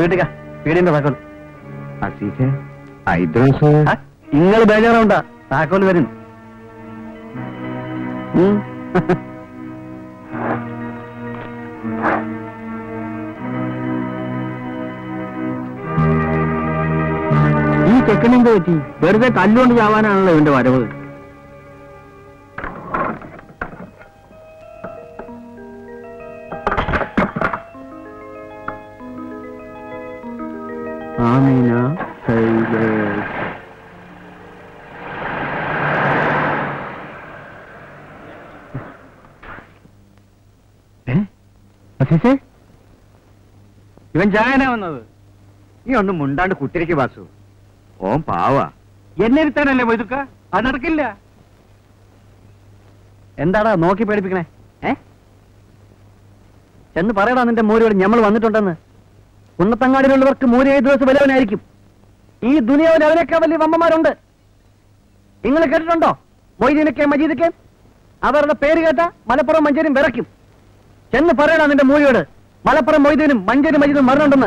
വീട്ടുക വീടിന്റെ താക്കോൽ അസീസെ ഐദ്രോസ് നിങ്ങൾ ബേജാറാവണ്ട താക്കോൽ വരും ഉം. ഈ ചെക്കനെന്ത് പറ്റി വെറുതെ കല്ലുകൊണ്ട് ചാവാനാണല്ലോ ഇവന്റെ വരവ് ആമീന ഹൈദരാബാദ്. ഏ? അസീസേ ഇവൻ ചായനാ വന്നത് നീ ഒന്നും മുണ്ടാണ്ട് കുത്തിരിക്ക് വാസു ഓൻ പാവാ എന്നെ ഇരുത്താനല്ലേ മൊയ്തുക്ക അത് നടക്കില്ല എന്താടാ നോക്കി പേടിപ്പിക്കണേ ഏ ചെന്ന് പറയടാ നിന്റെ മൂരിയോട് ഞമ്മൾ വന്നിട്ടുണ്ടെന്ന് കുന്നത്തങ്ങാടിയിലുള്ളവർക്ക് മൂരി ഏത് ദിവസം വല്ലവനായിരിക്കും ഈ ദുനിയാവിൽ അവനൊക്കെ വലിയ വമ്മമാരുണ്ട് നിങ്ങൾ കേട്ടിട്ടുണ്ടോ മൊയ്തീനൊക്കെ മജീദൊക്കെ അവരുടെ പേര് കേട്ട മലപ്പുറം മഞ്ചേരും വിറയ്ക്കും ചെന്ന് പറയടാ നിന്റെ മൂരിയോട് മലപ്പുറം മൊയ്തീനും മഞ്ചേരി മജീദും മരണുണ്ടെന്ന്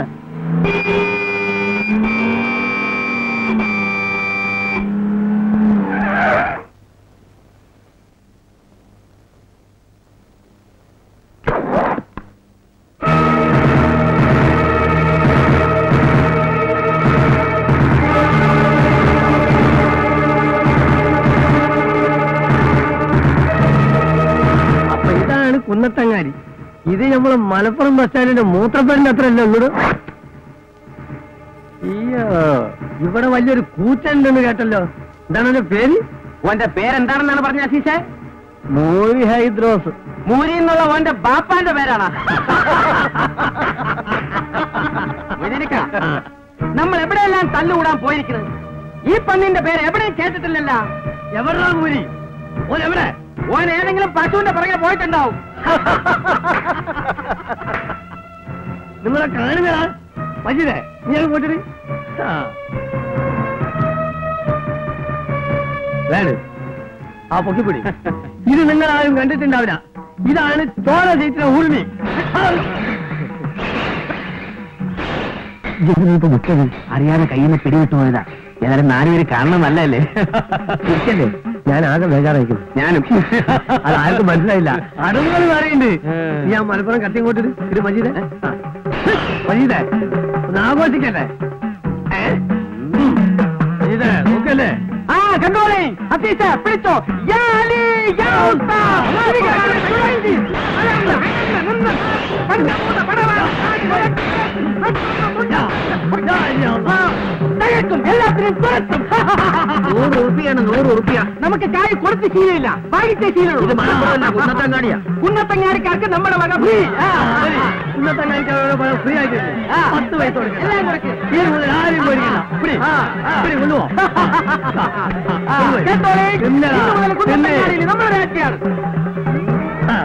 അപ്പൊ ഇതാണ് കുന്നത്തങ്ങാടി ഇത് നമ്മള് മലപ്പുറം ബസ് സ്റ്റാൻഡിന്റെ മൂത്രപ്പേരിന്റെ അത്ര അല്ലേ ഉള്ളൂ അയ്യോ ഇവിടെ വലിയൊരു കൂറ്റുണ്ടെന്ന് കേട്ടല്ലോ എന്താണ് അവന്റെ പേര് ഓന്റെ പേരെന്താണെന്നാണ് പറഞ്ഞ അസീസേ മോരി ഹൈദ്രോസ് മൂരി എന്നുള്ള ഓന്റെ ബാപ്പാന്റെ പേരാണ് നമ്മൾ എവിടെയെല്ലാം തല്ലുകൂടാൻ പോയിരിക്കുന്നത് ഈ പന്നിന്റെ പേര് എവിടെയും കേട്ടിട്ടില്ലല്ലോ എവിടാ മൂരി ഓൻ എവിടെ ഓൻ ഏതെങ്കിലും പശുവിന്റെ പുറകെ പോയിട്ടുണ്ടാവും നിങ്ങളെ കാണുകയാ മജീദേ നീ അത് പോയിട്ട് വേണ്ട ആ പൊക്കിപ്പിടി ഇത് നിങ്ങൾ ആരും കണ്ടിട്ടുണ്ടാവില്ല ഇതാണ് ചോര സീറ്റിലെ ഊർമി അറിയാതെ കയ്യിൽ നിന്ന് പിടിവിട്ടു പോയതാ ഏതായാലും നാലുപേര് കാണണം നല്ലല്ലേ ഇരിക്കല്ലേ ഞാൻ ആകെ ബേജാറായിരിക്കും ഞാനും അത് ആർക്കും മനസ്സിലായില്ല അടവുകൾ പറയുന്നുണ്ട് നീ ആ മലപ്പുറം കത്തി ഇങ്ങോട്ട് ഇത് മജീദേ ആ. മജീദേ ഒന്ന് ആഘോഷിക്കട്ടെ ഏ? ഉം. മജീദേ നോക്കല്ലേ ആ കണ്ടോളേ അത്തീസ പിടിച്ചോ യാ അലി, യാ ഉസ്താ. വരികയാണ്, ചുഴലി. അലന്ന്, അലന്ന്, നിന്ന്. പണ്ട് മൂന്ന് പടവ. ആ, തകർക്കും എല്ലാത്തിനും തുരത്തും നൂറ് ഉറുപ്പിയാണ് നൂറ് ഉറുപ്പിയ നമുക്ക് കായ് കൊടുത്ത് ശീലമില്ല വാങ്ങിച്ചേ ശീലമുള്ളൂ ഇത് മലപ്പുറമല്ല കുന്നത്തങ്ങാടിയാ കുന്നത്തങ്ങാടിക്കാർക്ക് നമ്മുടെ വക ഫ്രീ ആ, ശരി. കുന്നത്തങ്ങാടിക്ക് ഫ്രീ ആയിട്ട് ആ. പത്ത് പൈസ കൊടുക്കണം എല്ലാം കൊടുക്ക്. ഈ മുതൽ ആരും പേടിക്കണ്ട പിടി. ആ, ആ. പിടി, കൊണ്ടുപോ. ആ, കേട്ടോളേ തിന്നടാ, ഇന്ന് മുതൽ തിന്ന്. കുന്നത്തങ്ങാടിയിൽ നമ്മുടെ രാജ്യമാണ് ആ.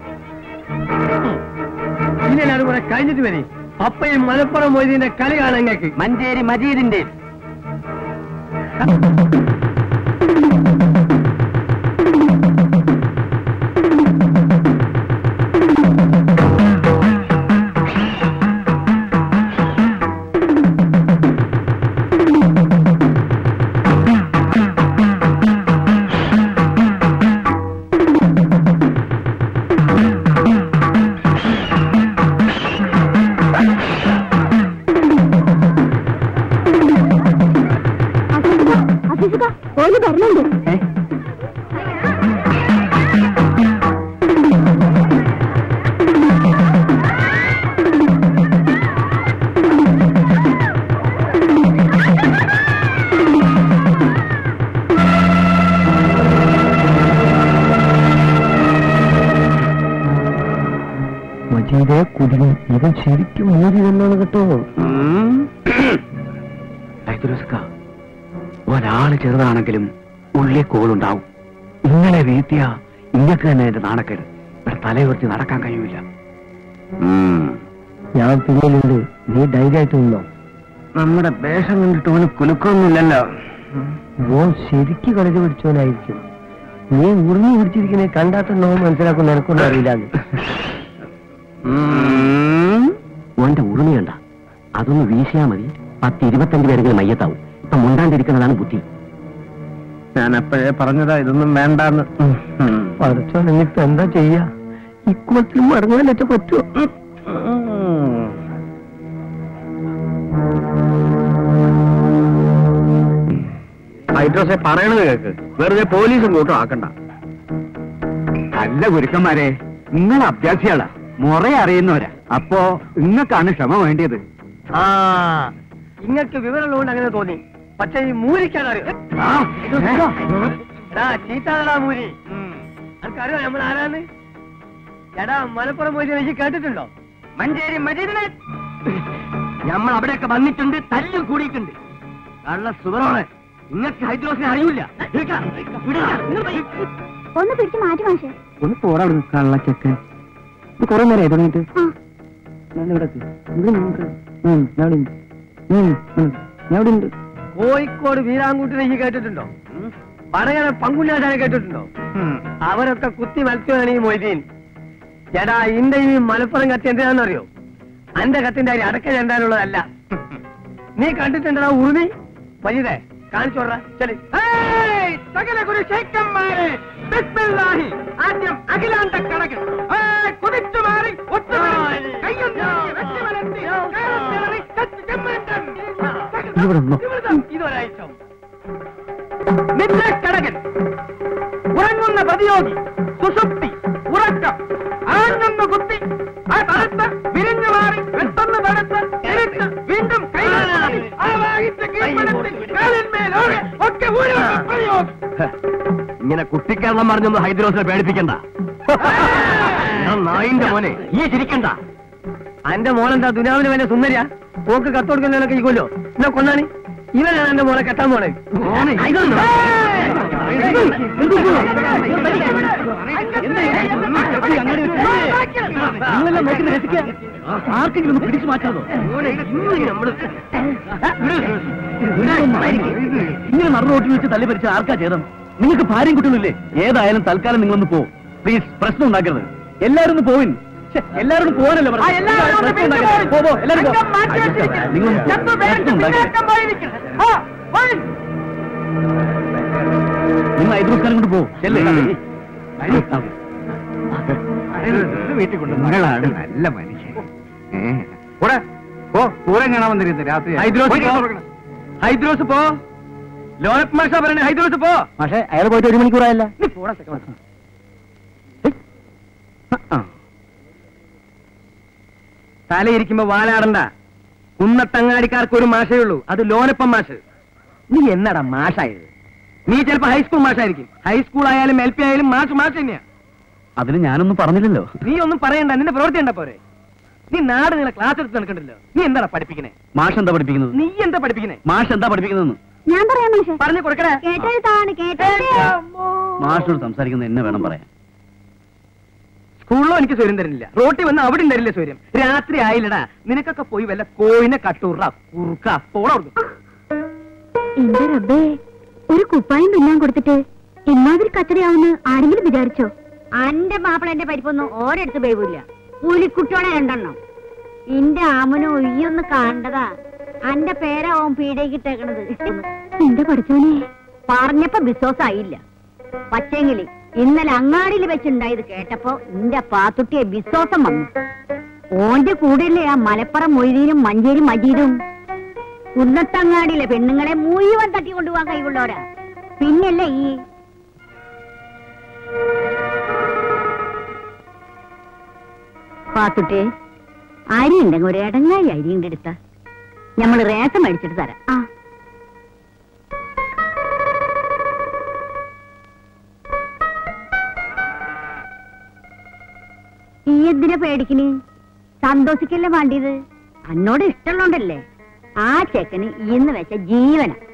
ഇനി എല്ലാവരും കൂടെ കഴിഞ്ഞിട്ട് വരി അപ്പയും മലപ്പുറം മൊയ്തീന്റെ കളി കാണാൻ ഞങ്ങൾക്ക് മഞ്ചേരി മജീദിന്റെ ഓല് പറഞ്ഞുണ്ട് മജീദെ കുടിക്കും ഇവൻ ശരിക്കും മൂടി തന്നാണ് കേട്ടോ ഒരാള് ചെറുതാണെങ്കിലും ഉള്ളി കോളുണ്ടാവും ഇങ്ങനെ വീഴ്ത്തിയ ഇങ്ങക്ക് തന്നെ എന്റെ നാണക്കേട് ഇവിടെ തലയുയർത്തി നടക്കാൻ കഴിയൂല ഞാൻ പിന്നിലുണ്ട് നീ ധൈര്യമായിട്ട് നിന്നോ നമ്മുടെ വേഷം കണ്ടിട്ട് ഓന് കുലുക്കൊന്നുമില്ലല്ലോ ഓ ശരിക്ക് കളിച്ച് പിടിച്ചവനായിരിക്കും നീ ഉറിഞ്ഞു പിടിച്ചിരിക്കണേ കണ്ടാത്തന്നോ മനസ്സിലാക്കും നിനക്കൊന്നും അറിയില്ലാന്ന് ഓന്റെ ഉറുമി കണ്ട അതൊന്ന് വീശിയാ മതി പത്ത് ഇരുപത്തഞ്ച് പേരെങ്കിലും മയ്യത്താവും ഇപ്പൊ മുണ്ടാണ്ടിരിക്കുന്നതാണ് ബുദ്ധി ഞാൻ അപ്പോഴേ പറഞ്ഞതാ ഇതൊന്നും വേണ്ടാന്ന് പഠിച്ചോ നിന്നിപ്പോ എന്താ ചെയ്യാ ഇക്കുളത്തിൽ മടങ്ങാനൊക്കെ പറ്റുമോ ഹൈഡ്രോസെ പറയണത് കേക്ക് വെറുതെ പോലീസും കൂട്ടം ആക്കണ്ട അല്ല ഗുരുക്കന്മാരെ നിങ്ങൾ അഭ്യാസികളാ മുറ അറിയുന്നവരാ അപ്പോ നിങ്ങൾക്കാണ് ക്ഷമ വേണ്ടിയത് ആ ഇങ്ങക്ക് വിവരമുള്ളതുകൊണ്ട് അങ്ങനെ തോന്നി പക്ഷെ ഈ മൂരിക്കാൻ അറിയാം എടാ ചീത്താടാ മൂരി എനിക്കറിയോ നമ്മൾ ആരാന്ന് എടാ മലപ്പുറം പോയി എനിക്ക് കേട്ടിട്ടുണ്ടോ മഞ്ചേരി മജീദിനെ നമ്മൾ അവിടെയൊക്കെ വന്നിട്ടുണ്ട് തല്ലും കൂടിയിട്ടുണ്ട് കള്ള സുബറോളെ നിങ്ങൾക്ക് ഹൈദ്രോസിനെ അറിയില്ല ഒന്ന് പിടിച്ച് മാറ്റി മാഷെ ഒന്ന് പോടാ കള്ളച്ചക്കൻ കൊറേ നേരം തുടങ്ങിയിട്ട് ആ ഞാൻ ഉണ്ട് കോഴിക്കോട് വീരാങ്കൂട്ടിനെ ഈ കേട്ടിട്ടുണ്ടോ പറയണ പങ്കുല്ലാശാനെ കേട്ടിട്ടുണ്ടോ അവരൊക്കെ കുത്തി മത്സ്യമാണ് ഈ മൊയ്തീൻ ചേട്ടാ ഇന്റെ ഈ മലപ്പുറം കത്തി എന്തിനാണെന്നറിയോ അന്റെ കത്തിന്റെ അരി അടക്ക ചെണ്ടാനുള്ളതല്ല നീ കണ്ടിട്ടുണ്ടോ ഉറുമി വലുതേ കാണിച്ചോടാ ചെലി സകല ഗുരു ശേഖന്മാരെ ബിസ്മില്ലാഹി ആദ്യം അഖിലാണ്ട കണക്ക് കുതിച്ചു മാറി ഒത്തുപിടിച്ച് കയ്യും നീട്ടി വെച്ച് വലത്തി കാലത്തിളറി കത്തി ചെമ്മണ്ടൻ. ഇവിടെ നിന്നോ. ഇതൊരാഴ്ച നിദ്രക്കടകൻ ഉറങ്ങുന്ന പ്രതിയോഗി സുസുപ്തി ഉറക്കം ആഞ്ഞൊന്ന് കുത്തി ആ തടുത്ത് വിരിഞ്ഞു മാറി പെട്ടെന്ന് തടുത്ത് എഴുത്ത് വീണ്ടും കൈകാലി ആവാഹിച്ച് കീഴ്പ്പെടുത്തി കാലിന്മേലോടെ ഒക്കെ ഊരി വെച്ച പ്രയോഗി ഇങ്ങനെ കുട്ടിക്കേരളം പറഞ്ഞൊന്ന് ഹൈദ്രോസിനെ പേടിപ്പിക്കണ്ട നായിന്റെ മോനെ ഈ ചിരിക്കണ്ട അന്റെ മോളെന്താ ദുനാവിന് വേണ്ട സുന്ദരിയാ പോക്ക് കത്തോടുക്കുന്നതിനൊക്കെ ഇക്കൊല്ലോ എന്നാ കൊന്നാണി ഇവനാണ് എന്റെ മോളെ കെട്ടാൻ പോണേ മോനെ, ഇതൊന്നും. നിങ്ങളെല്ലാം നോക്കി രസിക്കുക ആർക്കെങ്കിലും ഒന്ന് പിടിച്ചു മാറ്റാതോ ഇങ്ങനെ നടു റോട്ടിൽ വെച്ച് തല്ലി പരിച്ച ആർക്കാ ചെയ്തം നിങ്ങൾക്ക് ഭാര്യയും കുട്ടികളില്ലേ ഏതായാലും തൽക്കാലം നിങ്ങളൊന്ന് പോ പ്ലീസ് പ്രശ്നം ഉണ്ടാക്കരുത് എല്ലാരും ഒന്ന് പോവിൻ ഛെ, എല്ലാവരും ഒന്ന് പോകാനല്ലേ പറഞ്ഞത്? എല്ലാവരും ഒന്ന് പ്രശ്നം ഉണ്ടാക്കരുത്. പോ, പോ, എല്ലാവരും പോ. അംഗം മാറ്റി വെച്ചിരിക്കുന്നു. നിങ്ങളൊന്ന് പോ. ചത്തു പ്രശ്നം ഉണ്ടാക്കരുത്. നിങ്ങൾ ഐദ്രൂസ്കാരം കൊണ്ട് പോ ചെല്ലേ വീട്ടിൽ കൊണ്ട് നിങ്ങളാണ് നല്ല മനുഷ്യൻ കൂടെ പോ പൂരം കാണാൻ വന്നിരുന്നു രാത്രി ഹൈദ്രോസ് പോ. ഹൈദ്രോസ് പോ ലോനപ്പ് മാഷ പറയണേ ഹൈദ്രോസ് പോ പക്ഷേ അയാൾ പോയിട്ട് ഒരു മണിക്കൂറായല്ല നീ പോടാ സെക്കൻഡ് തലയിരിക്കുമ്പോ വാലാടണ്ട കുന്നത്തങ്ങാടിക്കാർക്ക് ഒരു മാഷേ ഉള്ളൂ അത് ലോനപ്പം മാഷ് നീ എന്നടാ മാഷായത് നീ ചിലപ്പോ ഹൈസ്കൂൾ മാഷായിരിക്കും ഹൈസ്കൂൾ ആയാലും എൽ പി ആയാലും മാഷ് മാഷ് തന്നെയാ അതിന് ഞാനൊന്നും പറഞ്ഞില്ലല്ലോ നീ ഒന്നും പറയണ്ട നിന്റെ പ്രവൃത്തി ഉണ്ട പോരെ നീ നാട് നിങ്ങളെ ക്ലാസ് എടുത്ത് നടക്കണ്ടല്ലോ നീ എന്താടാ പഠിപ്പിക്കണേ മാഷ് എന്താ പഠിപ്പിക്കുന്നത് നീ എന്താ പഠിപ്പിക്കണേ മാഷ് എന്താ പഠിപ്പിക്കുന്നതെന്ന് ഞാൻ പറയാം മാഷെ പറഞ്ഞു കൊടുക്കണേ കേട്ടെഴുത്താണ് കേട്ടെഴുത്തേ മാഷോട് സംസാരിക്കുന്നത് എന്നെ വേണം പറയാൻ സ്കൂളിലോ എനിക്ക് സ്വര്യം തരുന്നില്ല റോട്ടിൽ വന്ന് അവിടെ തരില്ല സ്വര്യം രാത്രി ആയില്ലടാ നിനക്കൊക്കെ പോയി വല്ല കോയിനെ കട്ടൂറ കുറുക്ക പോടാ അവിടുന്ന്. എന്റെ റബ്ബേ ഒരു കുപ്പായം പിന്നാൻ കൊടുത്തിട്ട് ഇമാതിരി കച്ചറയാവുന്ന് ആരെങ്കിലും വിചാരിച്ചോ അന്റെ മാപ്പിള എന്റെ പരിപ്പൊന്നും ഓരെടുത്ത് പേവില്ല പുലിക്കുട്ടിയോടെ രണ്ടെണ്ണം ഇന്റെ ആമനോ ഒയ്യൊന്ന് കണ്ടതാ അന്റെ പേരാവും പീഡയ്ക്കിട്ടേക്കണത് എന്റെ പഠിച്ചോനെ പറഞ്ഞപ്പോ വിശ്വാസായില്ല പക്ഷേങ്കില് ഇന്നലെ അങ്ങാടിയിൽ വെച്ചുണ്ടായത് കേട്ടപ്പോ ഇന്റെ പാത്തുട്ടിയെ വിശ്വാസം വന്നു ഓന്റെ കൂടെയല്ലേ ആ മലപ്പുറം മൊയ്തീനും മഞ്ചേരി മജീദും കുന്നത്തങ്ങാടിയിലെ പെണ്ണുങ്ങളെ മുഴുവൻ തട്ടിക്കൊണ്ടുപോകാൻ കഴിവുള്ളവരാ പിന്നല്ലേ ഈ പാത്തുട്ടെ അരി ഉണ്ടെങ്കിൽ ഒരു ഇടങ്ങായി അരി ഉണ്ട് എടുത്ത ഞമ്മള് റേസം മേടിച്ചിട്ട് തരാം ആ ഈ എന്തിനാ പേടിക്കണ് സന്തോഷിക്കല്ലേ വേണ്ടിയത് അന്നോട് ഇഷ്ടമുള്ളോണ്ടല്ലേ ആ ചെക്കന് ഇന്ന് വെച്ച ജീവന